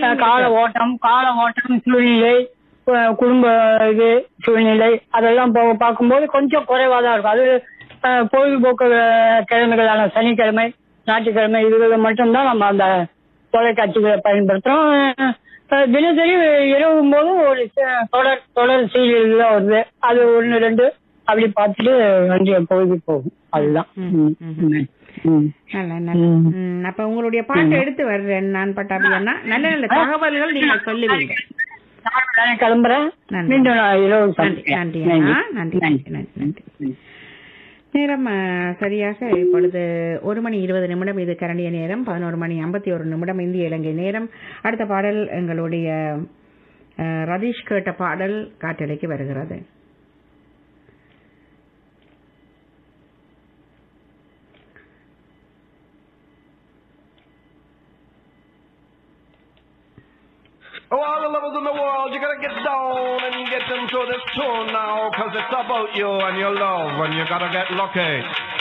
அஹ், கால ஓட்டம் கால ஓட்டம் சூழ்நிலை அஹ், குடும்ப இது சூழ்நிலை அதெல்லாம் போ- பார்க்கும்போது கொஞ்சம் குறைவா தான் இருக்கும் அது அஹ், பொழுதுபோக்கு அஹ், கிழமைகளான சனிக்கிழமை ஞாயிற்றுக்கிழமை இதுகளை மட்டும்தான் நம்ம அந்த தொலைக்காட்சிகளை பயன்படுத்துறோம் அஹ், தினசரி இரவும் போதும் ஒரு ச- தொடர் தொடர் சீரியல் தான் வருது அது ஒன்று ரெண்டு அப்படி பார்த்துட்டு அன்றைய பொழுது போகும் அதுதான் ம், ம், ம். ம். ம். நல்ல நல்ல ம். ம், அப்ப உங்களுடைய பாட்டு எடுத்து வர்றேன் நான் பட்டாபி அண்ணா நல்ல நல்ல தகவல்கள் நீங்கள் சொல்லுவீங்க நானும் நானே கிளம்புறேன் நன்றி. மீண்டும் நான் இரவு நன்றி சந்திக்கிறேன். நன்றி அண்ணா நன்றி நன்றி நன்றி நன்றி ம். நேரம் ஆ, சரியாக இப்பொழுது ஒரு மணி இருபது நிமிடம் இது கரண்டிய நேரம் பதினோரு மணி ஐம்பத்தி ஒரு நிமிடம் இந்திய இலங்கை நேரம் அடுத்த பாடல் எங்களுடைய ஆ, ரதீஷ் கேட்ட பாடல் காற்றலைக்கு வருகிறது Oh, all the lovers in the world, you gotta get down and get into this tune now, cause it's about you and your love, and you gotta get lucky.